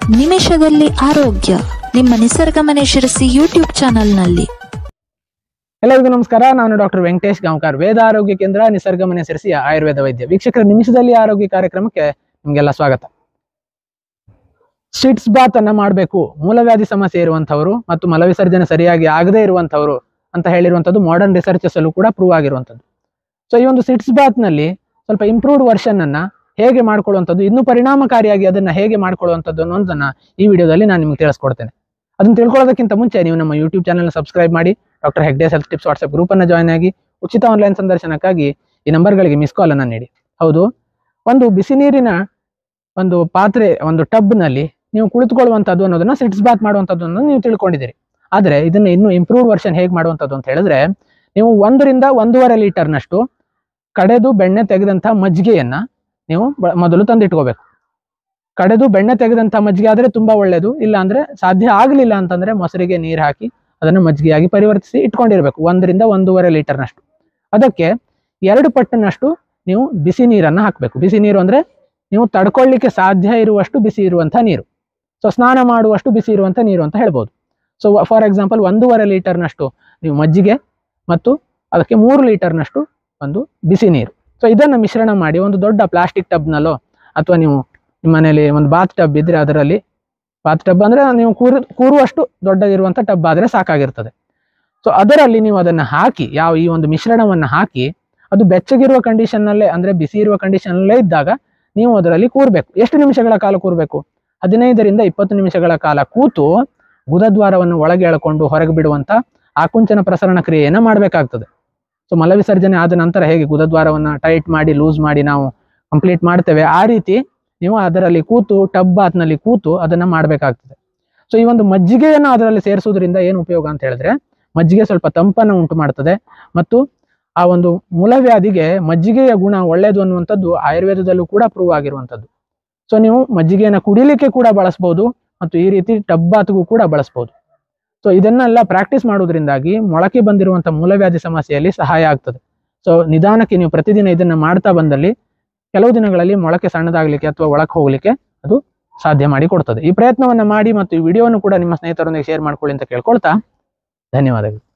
ನಿಮಿಷದಲ್ಲಿ ಆರೋಗ್ಯ ನಿಮ್ಮ ನಿಸರ್ಗ ಮನೆ ಶಿರಸಿ ಯೂಟ್ಯೂಬ್ ಚಾನೆಲ್ನಲ್ಲಿ ಎಲ್ಲರಿಗೂ ನಮಸ್ಕಾರ ನಾನು ಡಾಕ್ಟರ್ ವೆಂಕಟೇಶ್ ಗಾಂವ್ಕರ್ ವೇದ ಆರೋಗ್ಯ ಕೇಂದ್ರ ನಿಸರ್ಗ ಮನೆ ಸೇರಿಸಿ ಆಯುರ್ವೇದ ವೈದ್ಯ ವೀಕ್ಷಕರ ನಿಮಿಷದಲ್ಲಿ ಆರೋಗ್ಯ ಕಾರ್ಯಕ್ರಮಕ್ಕೆ ನಿಮಗೆಲ್ಲ ಸ್ವಾಗತ ಸ್ಟಿಟ್ಸ್ ಬಾತ್ ಅನ್ನ ಮಾಡಬೇಕು ಮೂಲವ್ಯಾಧಿ ಸಮಸ್ಯೆ ಇರುವಂತವರು ಮತ್ತು ಮಲವಿಸರ್ಜನೆ ಸರಿಯಾಗಿ ಆಗದೇ ಇರುವಂತವರು ಅಂತ ಹೇಳಿರುವಂತದ್ದು ಮಾಡರ್ನ್ ರಿಸರ್ಚಸ್ ಅಲ್ಲೂ ಕೂಡ ಪ್ರೂವ್ ಆಗಿರುವಂತದ್ದು ಸೊ ಈ ಒಂದು ಸಿಟ್ಸ್ ಬಾತ್ ನಲ್ಲಿ ಸ್ವಲ್ಪ ಇಂಪ್ರೂವ್ಡ್ ವರ್ಷನ್ ಅನ್ನ ಹೇಗೆ ಮಾಡ್ಕೊಳ್ಳುವಂಥದ್ದು ಇನ್ನೂ ಪರಿಣಾಮಕಾರಿಯಾಗಿ ಅದನ್ನ ಹೇಗೆ ಮಾಡ್ಕೊಳ್ಳುವಂಥದ್ದು ಅನ್ನೋದನ್ನ ಈ ವಿಡಿಯೋದಲ್ಲಿ ನಾನು ನಿಮ್ಗೆ ತಿಳಿಸ್ಕೊಡ್ತೇನೆ ಅದನ್ನ ತಿಳ್ಕೊಳ್ಳೋದಕ್ಕಿಂತ ಮುಂಚೆ ನೀವು ನಮ್ಮ ಯೂಟ್ಯೂಬ್ ಚಾನಲ್ ಸಬ್ಸ್ಕ್ರೈಬ್ ಮಾಡಿ doctor Hegde's health tips WhatsApp group ಅನ್ನ ಜಾಯ್ನ್ ಆಗಿ ಉಚಿತ ಆನ್ಲೈನ್ ಸಂದರ್ಶನಕ್ಕಾಗಿ ಈ ನಂಬರ್ಗಳಿಗೆ ಮಿಸ್ ಕಾಲ್ ಅನ್ನ ನೀಡಿ ಹೌದು ಒಂದು ಬಿಸಿ ನೀರಿನ ಒಂದು ಪಾತ್ರೆ ಒಂದು ಟಬ್ ನಲ್ಲಿ ನೀವು ಕುಳಿತುಕೊಳ್ಳುವಂಥದ್ದು ಅನ್ನೋದನ್ನ ಸಿಟ್ಸ್ ಬಾತ್ ಮಾಡುವಂಥದ್ದು ಅನ್ನೋದು ನೀವು ತಿಳ್ಕೊಂಡಿದ್ದೀರಿ ಆದರೆ ಇದನ್ನ ಇನ್ನೂ ಇಂಪ್ರೂವ್ ವರ್ಷನ್ ಹೇಗೆ ಮಾಡುವಂಥದ್ದು ಅಂತ ಹೇಳಿದ್ರೆ ನೀವು ಒಂದರಿಂದ ಒಂದೂವರೆ ಲೀಟರ್ನಷ್ಟು ಕಡೆದು ಬೆಣ್ಣೆ ತೆಗೆದಂಥ ಮಜ್ಜಿಗೆಯನ್ನ ನೀವು ಬ- ಮೊದಲು ತಂದಿಟ್ಕೋಬೇಕು ಕಡೆದು ಬೆಣ್ಣೆ ತೆಗೆದಂಥ ಮಜ್ಜಿಗೆ ಆದ್ರೆ ತುಂಬಾ ಒಳ್ಳೇದು ಇಲ್ಲ ಅಂದ್ರೆ ಸಾಧ್ಯ ಆಗಲಿಲ್ಲ ಅಂತಂದ್ರೆ ಮೊಸರಿಗೆ ನೀರು ಹಾಕಿ ಅದನ್ನು ಮಜ್ಜಿಗೆಯಾಗಿ ಪರಿವರ್ತಿಸಿ ಇಟ್ಕೊಂಡಿರ್ಬೇಕು ಒಂದರಿಂದ ಒಂದೂವರೆ ಲೀಟರ್ನಷ್ಟು ಅದಕ್ಕೆ ಎರಡು ಪಟ್ಟಿನಷ್ಟು ನೀವು ಬಿಸಿ ನೀರನ್ನು ಹಾಕಬೇಕು ಬಿಸಿ ನೀರು ಅಂದ್ರೆ ನೀವು ತಡ್ಕೊಳ್ಳಿಕ್ಕೆ ಸಾಧ್ಯ ಇರುವಷ್ಟು ಬಿಸಿ ಇರುವಂಥ ನೀರು ಸೊ ಸ್ನಾನ ಮಾಡುವಷ್ಟು ಬಿಸಿ ಇರುವಂಥ ನೀರು ಅಂತ ಹೇಳ್ಬೋದು ಸೊ ಫಾರ್ ಎಕ್ಸಾಂಪಲ್ ಒಂದೂವರೆ ಲೀಟರ್ನಷ್ಟು ನೀವು ಮಜ್ಜಿಗೆ ಮತ್ತು ಅದಕ್ಕೆ ಮೂರು ಲೀಟರ್ನಷ್ಟು ಒಂದು ಬಿಸಿ ನೀರು ಸೊ ಇದನ್ನು ಮಿಶ್ರಣ ಮಾಡಿ ಒಂದು ದೊಡ್ಡ ಪ್ಲಾಸ್ಟಿಕ್ ಟಬ್ನಲ್ಲೋ ಅಥವಾ ನೀವು ನಿಮ್ಮ ಮನೇಲಿ ಒಂದು ಬಾತ್ ಟಬ್ ಇದ್ರೆ ಅದರಲ್ಲಿ ಬಾತ್ ಟಬ್ ಅಂದ್ರೆ ನೀವು ಕೂರು ಕೂರುವಷ್ಟು ದೊಡ್ಡದಿರುವಂಥ ಟಬ್ ಆದ್ರೆ ಸಾಕಾಗಿರ್ತದೆ ಸೊ ಅದರಲ್ಲಿ ನೀವು ಅದನ್ನ ಹಾಕಿ ಯಾವ ಈ ಒಂದು ಮಿಶ್ರಣವನ್ನ ಹಾಕಿ ಅದು ಬೆಚ್ಚಗಿರುವ ಕಂಡೀಷನ್ ನಲ್ಲೇ ಅಂದ್ರೆ ಬಿಸಿ ಇರುವ ಕಂಡೀಷನ್ ನಲ್ಲೇ ಇದ್ದಾಗ ನೀವು ಅದರಲ್ಲಿ ಕೂರ್ಬೇಕು ಎಷ್ಟು ನಿಮಿಷಗಳ ಕಾಲ ಕೂರ್ಬೇಕು ಹದಿನೈದರಿಂದ ಇಪ್ಪತ್ತು ನಿಮಿಷಗಳ ಕಾಲ ಕೂತು ಗುದದ್ವಾರವನ್ನು ಒಳಗೆ ಎಳ್ಕೊಂಡು ಹೊರಗೆ ಬಿಡುವಂತ ಆಕುಂಚನ ಪ್ರಸರಣ ಕ್ರಿಯೆಯನ್ನ ಮಾಡಬೇಕಾಗ್ತದೆ ಸೊ ಮಲವಿಸರ್ಜನೆ ಆದ ನಂತರ ಹೇಗೆ ಗುದದ್ವಾರವನ್ನ ಟೈಟ್ ಮಾಡಿ ಲೂಸ್ ಮಾಡಿ ನಾವು ಕಂಪ್ಲೀಟ್ ಮಾಡ್ತೇವೆ ಆ ರೀತಿ ನೀವು ಅದರಲ್ಲಿ ಕೂತು ಟಬ್ ಬಾತ್ನಲ್ಲಿ ಕೂತು ಅದನ್ನ ಮಾಡಬೇಕಾಗ್ತದೆ ಸೊ ಈ ಒಂದು ಮಜ್ಜಿಗೆಯನ್ನು ಅದರಲ್ಲಿ ಸೇರಿಸುವುದರಿಂದ ಏನು ಉಪಯೋಗ ಅಂತ ಹೇಳಿದ್ರೆ ಮಜ್ಜಿಗೆ ಸ್ವಲ್ಪ ತಂಪನ್ನು ಉಂಟು ಮಾಡ್ತದೆ ಮತ್ತು ಆ ಒಂದು ಮೂಲವ್ಯಾಧಿಗೆ ಮಜ್ಜಿಗೆಯ ಗುಣ ಒಳ್ಳೆಯದು ಅನ್ನುವಂಥದ್ದು ಆಯುರ್ವೇದದಲ್ಲೂ ಕೂಡ ಪ್ರೂವ್ ಆಗಿರುವಂಥದ್ದು ಸೊ ನೀವು ಮಜ್ಜಿಗೆಯನ್ನು ಕುಡಿಲಿಕ್ಕೆ ಕೂಡ ಬಳಸ್ಬೋದು ಮತ್ತು ಈ ರೀತಿ ಟಬ್ ಬಾತ್ಗೂ ಕೂಡ ಬಳಸ್ಬೋದು ಸೊ ಇದನ್ನೆಲ್ಲ ಪ್ರಾಕ್ಟೀಸ್ ಮಾಡೋದ್ರಿಂದಾಗಿ ಮೊಳಕೆ ಬಂದಿರುವಂಥ ಮೂಲವ್ಯಾಧಿ ಸಮಸ್ಯೆಯಲ್ಲಿ ಸಹಾಯ ಆಗ್ತದೆ ಸೊ ನಿಧಾನಕ್ಕೆ ನೀವು ಪ್ರತಿದಿನ ಇದನ್ನ ಮಾಡ್ತಾ ಬಂದಲ್ಲಿ ಕೆಲವು ದಿನಗಳಲ್ಲಿ ಮೊಳಕೆ ಸಣ್ಣದಾಗಲಿಕ್ಕೆ ಅಥವಾ ಒಳಕ್ಕೆ ಹೋಗ್ಲಿಕ್ಕೆ ಅದು ಸಾಧ್ಯ ಮಾಡಿ ಕೊಡ್ತದೆ ಈ ಪ್ರಯತ್ನವನ್ನ ಮಾಡಿ ಮತ್ತು ಈ ವಿಡಿಯೋವನ್ನು ಕೂಡ ನಿಮ್ಮ ಸ್ನೇಹಿತರೊಂದಿಗೆ ಶೇರ್ ಮಾಡ್ಕೊಳ್ಳಿ ಅಂತ ಕೇಳ್ಕೊಳ್ತಾ ಧನ್ಯವಾದಗಳು